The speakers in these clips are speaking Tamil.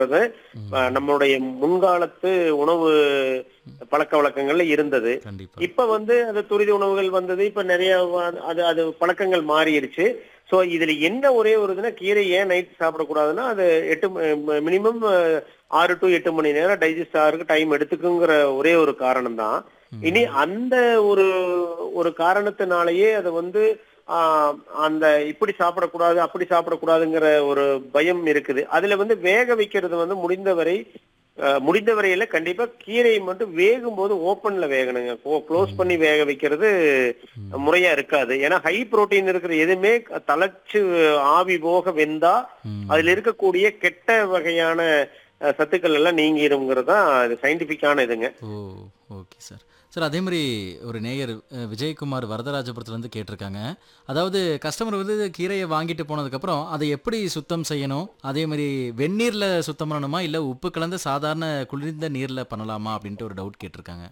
அஹ், நம்மளுடைய முன்காலத்து உணவு பழக்க வழக்கங்கள்ல இருந்தது கண்டிப்பா இப்ப வந்து அது துரித உணவுகள் வந்தது இப்ப நிறைய வ- அது அது பழக்கங்கள் மாறிடுச்சு சோ இதுல என்ன ஒரே ஒரு இதுனா கீரை ஏன் நைட் சாப்பிடக்கூடாதுன்னா அது எட்டு மினிமம் ஆறு டு எட்டு மணி நேரம் டைஜஸ்ட் ஆகிறதுக்கு டைம் எடுத்துக்குங்கிற ஒரே ஒரு காரணம் தான் இனி அந்த ஒரு ஒரு காரணத்தினாலேயே அது வந்து ஆஹ், அந்த இப்படி சாப்பிடக்கூடாது அப்படி சாப்பிடக்கூடாதுங்கிற ஒரு பயம் இருக்குது அதுல வந்து வேக வைக்கிறது வந்து முடிந்தவரை அஹ், முடிந்த வரையில கண்டிப்பா கீரையை மட்டும் வேகும் போது ஓப்பன்ல வேகணுங்க க்ளோஸ் பண்ணி வேக வைக்கிறது முறையா இருக்காது ஏன்னா ஹை புரோட்டீன் இருக்கிற எதுவுமே தலைச்சு ஆவி போக வெந்தா ம். அதுல இருக்கக்கூடிய கெட்ட வகையான அஹ், சத்துக்கள் எல்லாம் நீங்கிருங்கிறது தான் அது சயின்டிபிக்கான இதுங்க ஓ ஓகே சார் சார் அதே மாதிரி ஒரு நேயர் அஹ், விஜயகுமார் வரதராஜபுரத்துலேருந்து கேட்டிருக்காங்க அதாவது கஸ்டமர் வந்து கீரையை வாங்கிட்டு போனதுக்கப்புறம் அதை எப்படி சுத்தம் செய்யணும் அதே மாதிரி வெந்நீரில் சுத்தம் பண்ணணுமா இல்லை உப்பு கலந்த சாதாரண குளிர்ந்த நீரில் பண்ணலாமா அப்படின்ட்டு ஒரு டவுட் கேட்டிருக்காங்க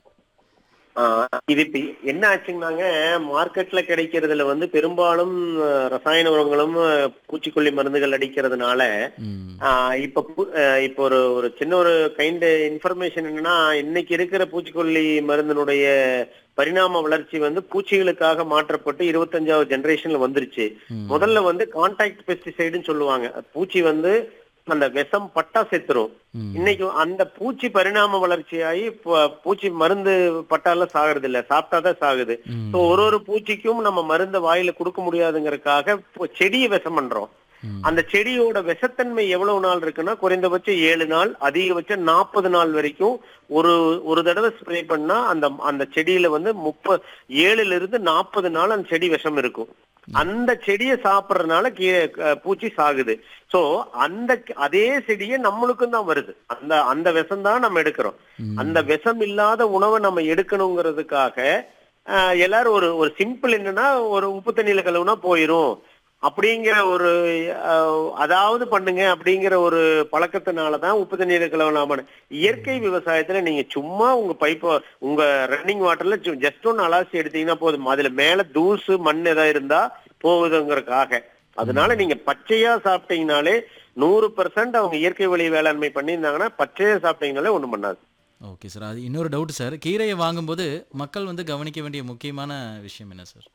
ஆஹ் இது இப்ப என்ன ஆச்சுங்கன்னாங்க மார்க்கெட்ல கிடைக்கிறதுல வந்து பெரும்பாலும் அஹ், ரசாயன உரங்களும் அஹ், பூச்சிக்கொல்லி மருந்துகள் அடிக்கிறதுனால ம் ஆஹ் இப்ப பு- அஹ் இப்ப ஒரு ஒரு சின்ன ஒரு கைண்ட் இன்ஃபர்மேஷன் என்னன்னா இன்னைக்கு இருக்கிற பூச்சிக்கொல்லி மருந்தினுடைய பரிணாம வளர்ச்சி வந்து பூச்சிகளுக்காக மாற்றப்பட்டு இருபத்தஞ்சாவது ஜெனரேஷன்ல வந்துருச்சு ம். முதல்ல வந்து கான்டாக்ட் பெஸ்டிசைடுன்னு சொல்லுவாங்க பூச்சி வந்து அந்த விஷம் பட்டா செத்துரும் ம். இன்னைக்கு அந்த பூச்சி பரிணாம வளர்ச்சியாகி ப- பூச்சி மருந்து பட்டால சாகுறது இல்ல சாப்பிட்டாதான் சாகுது ம். So, ஒரு ஒரு பூச்சிக்கும் நம்ம மருந்த வாயில கொடுக்க முடியாதுங்கறதுக்காக இப்போ செடியை விஷம் பண்றோம் ம். அந்த செடியோட விஷத்தன்மை எவ்வளவு நாள் இருக்குன்னா குறைந்தபட்சம் ஏழு நாள் அதிகபட்சம் நாற்பது நாள் வரைக்கும் ஒரு ஒரு தடவை ஸ்ப்ரே பண்ணா அந்த அந்த செடியில வந்து முப்ப ஏழுல இருந்து நாற்பது நாள் அந்த செடி விஷம் இருக்கும் அந்த செடியை சாப்பிடறதுனால கீழே அஹ், பூச்சி சாகுது சோ அந்த அதே செடியே நம்மளுக்கும் தான் வருது அந்த அந்த விஷம் தான் நம்ம எடுக்கிறோம் ம். அந்த விஷம் இல்லாத உணவை நம்ம எடுக்கணுங்கிறதுக்காக அஹ், எல்லாரும் ஒரு ஒரு சிம்பிள் என்னன்னா ஒரு உப்பு தண்ணியில கழுவுனா போயிரும் அப்படிங்கிற ஒரு அஹ், அதாவது பண்ணுங்க அப்படிங்கிற ஒரு பழக்கத்தினாலதான் உப்பு தண்ணீரை கழுவலாமான்னு இயற்கை விவசாயத்துல நீங்க சும்மா உங்க பைப்ப உங்க ரன்னிங் வாட்டர்ல ஜஸ்ட் ஒன்னு அலாசி எடுத்தீங்கன்னா போதும் அதுல மேல தூசு மண் ஏதாவது இருந்தா போகுதுங்கிறதுக்காக அதனால நீங்க பச்சையா சாப்பிட்டீங்கனாலே நூறு பெர்சன்ட் அவங்க இயற்கை வழி வேளாண்மை பண்ணியிருந்தாங்கன்னா பச்சையா சாப்பிட்டீங்கனாலே ஒண்ணும் பண்ணாது ஓகே சார் அது இன்னொரு டவுட் சார் கீரையை வாங்கும்போது மக்கள் வந்து கவனிக்க வேண்டிய முக்கியமான விஷயம் என்ன சார்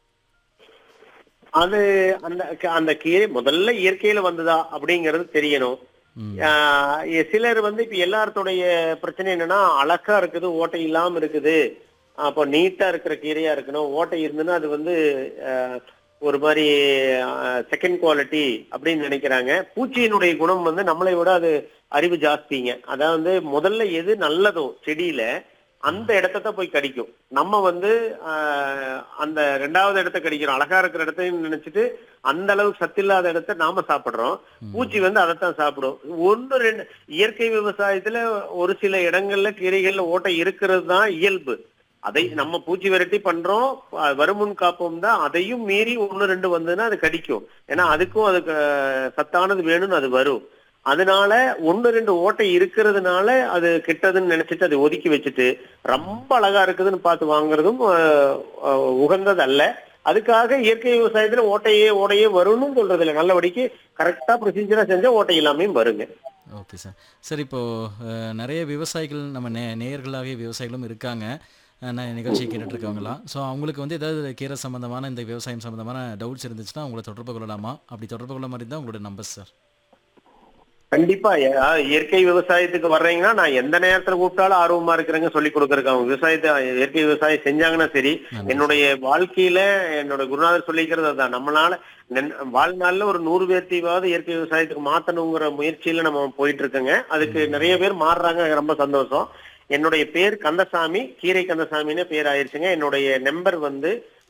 அது அந்த அந்த கீரை முதல்ல இயற்கையில வந்ததா அப்படிங்கறது தெரியணும் ம். ஆஹ் சிலர் வந்து இப்ப எல்லாத்துடைய பிரச்சனை என்னன்னா அழகா இருக்குது ஓட்டை இல்லாம இருக்குது அப்போ நீட்டா இருக்கிற கீரையா இருக்கணும் ஓட்டை இருந்ததுன்னா அது வந்து ஆஹ், ஒரு மாதிரி செகண்ட் குவாலிட்டி அப்படின்னு நினைக்கிறாங்க பூச்சியினுடைய குணம் வந்து நம்மளை விட அது அறிவு ஜாஸ்திங்க அதாவது முதல்ல எது நல்லதோ செடியில அந்த இடத்த தான் போய் கடிக்கும் நம்ம வந்து ஆஹ், அந்த ரெண்டாவது இடத்த கடிக்கிறோம் அழகா இருக்கிற இடத்தையும் நினைச்சிட்டு அந்த அளவுக்கு சத்தில்லாத இடத்த நாம சாப்பிடுறோம் பூச்சி வந்து அதைத்தான் சாப்பிடும் ஒன்று ரெண்டு இயற்கை விவசாயத்துல ஒரு சில இடங்கள்ல கீரைகள்ல ஓட்டை இருக்கிறது தான் இயல்பு அதை நம்ம பூச்சி விரட்டி பண்றோம் அஹ் வருமுன் காப்போம் தான் அதையும் மீறி ஒண்ணு ரெண்டு வந்ததுன்னா அது கடிக்கும் ஏன்னா அதுக்கும் அதுக்கு அஹ், சத்தானது வேணும்னு அது வரும் அதனால ஒண்ணு ரெண்டு ஓட்டை இருக்கிறதுனால அது கெட்டதுன்னு நினைச்சிட்டு அதை ஒதுக்கி வச்சுட்டு ரொம்ப அழகா இருக்குதுன்னு பார்த்து வாங்குறதும் அஹ், அஹ், உகந்தது அல்ல அதுக்காக இயற்கை விவசாயத்துல ஓட்டையே ஓடையே வரும்னு சொல்றது இல்லை நல்லபடிக்கு கரெக்டா ப்ரொசீஜரா செஞ்சா ஓட்டை இல்லாமையும் வருங்க ஓகே சார் சார் இப்போ அஹ், நிறைய விவசாயிகள் நம்ம நே நேயர்களாகவே விவசாயிகளும் இருக்காங்க அஹ், நான் நிகழ்ச்சியை கேட்டுட்டு இருக்கவங்களாம் ஸோ அவங்களுக்கு வந்து ஏதாவது கீரை சம்பந்தமான இந்த விவசாயம் சம்பந்தமான டவுட்ஸ் இருந்துச்சுன்னா உங்களை தொடர்பு கொள்ளலாமா அப்படி தொடர்பு கொள்ள மாதிரி தான் உங்களோட நம்பர் சார் கண்டிப்பா ஏ- அஹ் இயற்கை விவசாயத்துக்கு வர்றீங்கன்னா நான் எந்த நேரத்துல கூப்பிட்டாலும் ஆர்வமா இருக்கிறேங்க சொல்லி கொடுக்கறதுக்கு அவங்க விவசாயத்தை இயற்கை விவசாயம் செஞ்சாங்கன்னா சரி என்னுடைய வாழ்க்கையில என்னோட குருநாதர் சொல்லிக்கிறது அதான் நம்மளால நென்- வாழ்நாள்ல ஒரு நூறு பேர்த்தையாவது இயற்கை விவசாயத்துக்கு மாத்தணுங்கிற முயற்சியில நம்ம போயிட்டு இருக்கோங்க அதுக்கு நிறைய பேர் மாறுறாங்க ரொம்ப சந்தோஷம் என்னுடைய பேர் கந்தசாமி கீரை கந்தசாமின்னு பேர் ஆயிருச்சுங்க என்னுடைய நம்பர் வந்து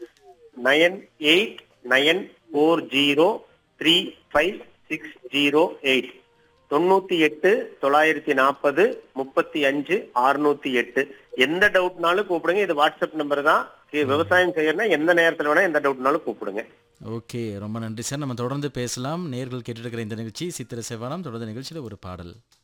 nine eight nine four zero three five six zero eight தொண்ணூத்தி எட்டு தொள்ளாயிரத்தி நாற்பது முப்பத்தி அஞ்சு அறுநூத்தி எட்டு எந்த டவுட்னாலும் கூப்பிடுங்க இது வாட்ஸ்அப் நம்பர் தான் கி- விவசாயம் செய்யறதுனா எந்த நேரத்துல வேணா எந்த டவுட்னாலும் கூப்பிடுங்க ஓகே ரொம்ப நன்றி சார் நம்ம தொடர்ந்து பேசலாம் நேர்கள் கேட்டுட்டு இருக்கிற இந்த நிகழ்ச்சி சித்திர செவ்வானம் தொடர்ந்து நிகழ்ச்சியில் ஒரு பாடல்